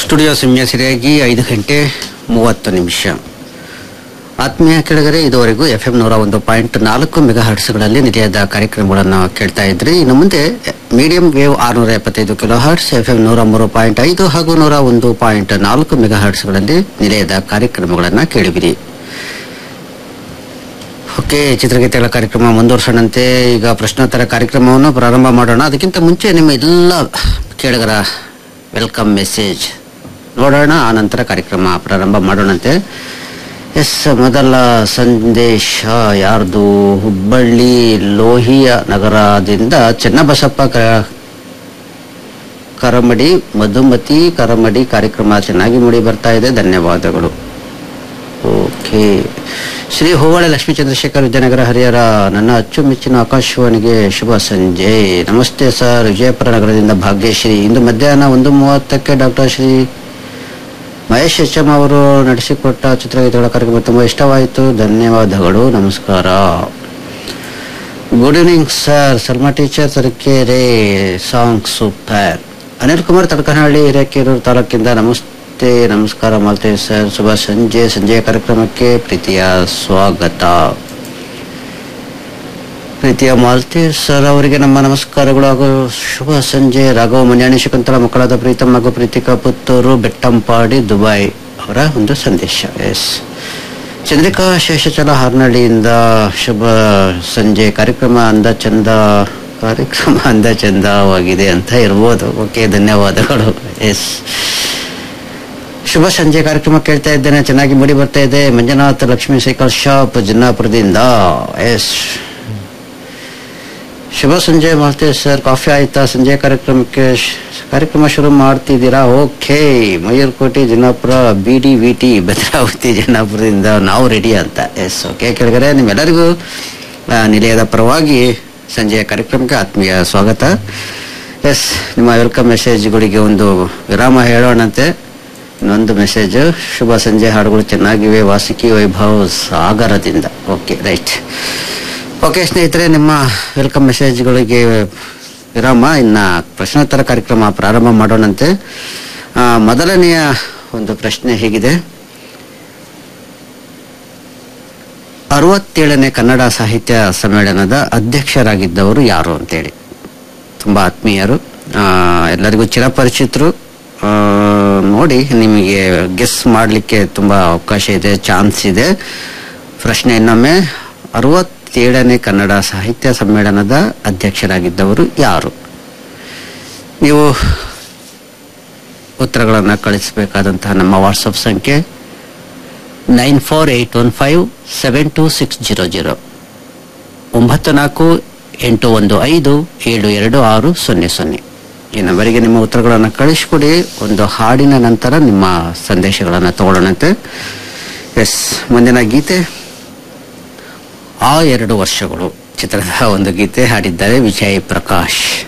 studio ಸಮಯ ಸರಿಯಾಗಿ ಐದು ಗಂಟೆ ಮೂವತ್ತು ನಿಮಿಷ ಆತ್ಮೀಯ ಕೆಳಗರೆ ಇದುವರೆಗೂ ಎಫ್ ಎಂ ನೂರ ಒಂದು ಪಾಯಿಂಟ್ ನಾಲ್ಕು ಮೆಗಾ ಹರ್ಟ್ಸ್ಗಳಲ್ಲಿ ನಿಧಿಯಾದ ಕಾರ್ಯಕ್ರಮಗಳನ್ನು ಕೇಳ್ತಾ ಇದ್ರಿ ಇನ್ನು ಮುಂದೆ ಮೀಡಿಯಂ ವೇವ್ ಆರುನೂರ ಎಪ್ಪತ್ತೈದು ಕಿಲೋ ಹರ್ಟ್ಸ್ ಎಫ್ ಎಂ ನೂರ ಮೂರು ಪಾಯಿಂಟ್ ಐದು ಹಾಗೂ ನೂರ ಒಂದು ಪಾಯಿಂಟ್ ನಾಲ್ಕು ಮೆಗಾ ಹರ್ಟ್ಸ್ಗಳಲ್ಲಿ ನಿಲಯದ ಕಾರ್ಯಕ್ರಮಗಳನ್ನು ಕೇಳಿಬಿರಿ ಓಕೆ ಚಿತ್ರಗೀತೆಗಳ ಕಾರ್ಯಕ್ರಮ ಮುಂದುವರ್ಸೋಣಂತೆ ಈಗ ಪ್ರಶ್ನೋತ್ತರ ಕಾರ್ಯಕ್ರಮವನ್ನು ಪ್ರಾರಂಭ ಮಾಡೋಣ ಅದಕ್ಕಿಂತ ಮುಂಚೆ ನಿಮ್ಮ ಎಲ್ಲ ಕೇಳಿಗರ ವೆಲ್ಕಮ್ ಮೆಸೇಜ್ ನೋಡೋಣ ಆ ನಂತರ ಕಾರ್ಯಕ್ರಮ ಪ್ರಾರಂಭ ಮಾಡೋಣಂತೆ ಎಸ್ ಮೊದಲ ಸಂದೇಶ ಯಾರ್ದು ಹುಬ್ಬಳ್ಳಿ ಲೋಹಿಯ ನಗರದಿಂದ ಚೆನ್ನಬಸಪ್ಪ ಕ ಕರಮಡಿ ಮಧುಮತಿ ಕರಮಡಿ ಕಾರ್ಯಕ್ರಮ ಚೆನ್ನಾಗಿ ಮೂಡಿ ಬರ್ತಾ ಇದೆ ಧನ್ಯವಾದಗಳು ಓಕೆ ಶ್ರೀ ಹೂವಳೆ ಲಕ್ಷ್ಮೀ ಚಂದ್ರಶೇಖರ್ ವಿದ್ಯಾನಗರ ಹರಿಹರ ನನ್ನ ಅಚ್ಚುಮೆಚ್ಚಿನ ಆಕಾಶವಾಣಿಗೆ ಶುಭ ಸಂಜೆ ನಮಸ್ತೆ ಸರ್ ವಿಜಯಪುರ ನಗರದಿಂದ ಭಾಗ್ಯಶ್ರೀ ಇಂದು ಮಧ್ಯಾಹ್ನ ಒಂದು ಮೂವತ್ತಕ್ಕೆ doctor Shri Mahesh H M ಅವರು ನಡೆಸಿಕೊಟ್ಟ ಚಿತ್ರಗೀತೆಗಳ ಕಾರ್ಯಕ್ರಮ ತುಂಬ ಇಷ್ಟವಾಯಿತು ಧನ್ಯವಾದಗಳು ನಮಸ್ಕಾರ good evening sir Salma teacher Tarakere song super Anil Kumar Tadakanahalli Hirekerur ತಾಲೂಕಿಂದ ನಮಸ್ತೆ ನಮಸ್ಕಾರ ಮಾಡ್ತೇವೆ ಸರ್ ಶುಭ ಸಂಜೆ ಸಂಜೆಯ ಕಾರ್ಯಕ್ರಮಕ್ಕೆ ಪ್ರೀತಿಯ ಸ್ವಾಗತ ಪ್ರೀತಿಯ ಮಾಲ್ತಿ ಸರ್ ಅವರಿಗೆ ನಮ್ಮ ನಮಸ್ಕಾರಗಳು ಹಾಗೂ ಶುಭ ಸಂಜೆ ರಾಘವ ಮನ್ಯಾಣಿ ಶಕುಂತಲ ಮಕ್ಕಳಾದ ಪ್ರೀತಮ್ ಹಾಗೂ ಪ್ರೀತಿಕಾ ಪುತ್ತೂರು ಬೆಟ್ಟಂಪಾಡಿ ದುಬೈ ಅವರ ಒಂದು ಸಂದೇಶ ಎಸ್ ಚಂದ್ರಿಕಾ ಶೇಷಚಲ ಹಾರ್ನಳ್ಳಿಯಿಂದ ಶುಭ ಸಂಜೆ ಕಾರ್ಯಕ್ರಮ ಅಂದ ಚಂದ ಕಾರ್ಯಕ್ರಮ ಅಂದ ಚಂದವಾಗಿದೆ ಅಂತ ಇರ್ಬೋದು ಓಕೆ ಧನ್ಯವಾದಗಳು ಎಸ್ ಶುಭ ಸಂಜೆ ಕಾರ್ಯಕ್ರಮ ಕೇಳ್ತಾ ಇದ್ದೇನೆ ಚೆನ್ನಾಗಿ ಮೂಡಿ ಬರ್ತಾ ಇದೆ ಮಂಜುನಾಥ್ ಲಕ್ಷ್ಮೀ ಸೈಕಲ್ ಶಾಪ್ ಜನ್ನಾಪುರದಿಂದ ಎಸ್ ಶುಭ ಸಂಜೆ ಮಾಡ್ತೇವೆ ಸರ್ ಕಾಫಿ ಆಯ್ತಾ ಸಂಜೆ ಕಾರ್ಯಕ್ರಮಕ್ಕೆ ಶ್- ಕಾರ್ಯಕ್ರಮ ಶುರು ಮಾಡ್ತಿದ್ದೀರಾ okay Mayurkote Jannapura B D V T Bhadravati ಜನ್ನಾಪುರದಿಂದ ನಾವು ರೆಡಿ ಅಂತ ಎಸ್ ಓಕೆ ಕೆಳಗಡೆ ನಿಮ್ಮೆಲ್ಲರಿಗೂ ಆ, ನಿಲಯದ ಪರವಾಗಿ ಸಂಜೆಯ ಕಾರ್ಯಕ್ರಮಕ್ಕೆ ಆತ್ಮೀಯ ಸ್ವಾಗತ ಎಸ್ ನಿಮ್ಮ ವೆಲ್ಕಮ್ ಮೆಸೇಜ್ಗಳಿಗೆ ಒಂದು ವಿರಾಮ ಹೇಳೋಣಂತೆ ಇನ್ನೊಂದು ಮೆಸೇಜ್ ಶುಭ ಸಂಜೆ ಹಾಡುಗಳು ಚೆನ್ನಾಗಿವೆ ವಾಸಿಕಿ ವೈಭವ್ ಸಾಗರದಿಂದ ಓಕೆ ರೈಟ್ ಓಕೆ ಸ್ನೇಹಿತರೆ ನಿಮ್ಮ ವೆಲ್ಕಮ್ ಮೆಸೇಜ್ಗಳಿಗೆ ವಿರಾಮ ಇನ್ನ ಪ್ರಶ್ನೋತ್ತರ ಕಾರ್ಯಕ್ರಮ ಪ್ರಾರಂಭ ಮಾಡೋಣಂತೆ ಆ, ಮೊದಲನೆಯ ಒಂದು ಪ್ರಶ್ನೆ ಹೇಗಿದೆ ಅರವತ್ತೇಳನೇ ಕನ್ನಡ ಸಾಹಿತ್ಯ ಸಮ್ಮೇಳನದ ಅಧ್ಯಕ್ಷರಾಗಿದ್ದವರು ಯಾರು ಅಂತೇಳಿ ತುಂಬ ಆತ್ಮೀಯರು ಆ, ಎಲ್ಲರಿಗೂ ಚಿರಪರಿಚಿತರು ಆ, ನೋಡಿ ನಿಮಗೆ ಗೆಸ್ ಮಾಡಲಿಕ್ಕೆ ತುಂಬ ಅವಕಾಶ ಇದೆ ಚಾನ್ಸ್ ಇದೆ ಪ್ರಶ್ನೆ ಇನ್ನೊಮ್ಮೆ ಅರವತ್ತೇಳನೇ ಕನ್ನಡ ಸಾಹಿತ್ಯ ಸಮ್ಮೇಳನದ ಅಧ್ಯಕ್ಷರಾಗಿದ್ದವರು ಯಾರು ನೀವು ಉತ್ತರಗಳನ್ನು ಕಳಿಸಬೇಕಾದಂತಹ ನಮ್ಮ ವಾಟ್ಸಪ್ ಸಂಖ್ಯೆ nine four eight one five seven two six zero zero ಒಂಬತ್ತು ನಾಲ್ಕು ಎಂಟು ಒಂದು ಐದು ಏಳು ಎರಡು ಆರು ಸೊನ್ನೆ ಸೊನ್ನೆ ಈ ನಂಬರಿಗೆ ನಿಮ್ಮ ಉತ್ತರಗಳನ್ನು ಕಳಿಸ್ಕೊಡಿ ಒಂದು ಹಾಡಿನ ನಂತರ ನಿಮ್ಮ ಸಂದೇಶಗಳನ್ನು ತಗೊಳ್ಳೋಣಂತೆ ಎಸ್ ಮುಂದಿನ ಗೀತೆ ಆ ಎರಡು ವರ್ಷಗಳು ಚಿತ್ರದ ಒಂದು ಗೀತೆ ಹಾಡಿದ್ದಾರೆ ವಿಜಯ್ ಪ್ರಕಾಶ್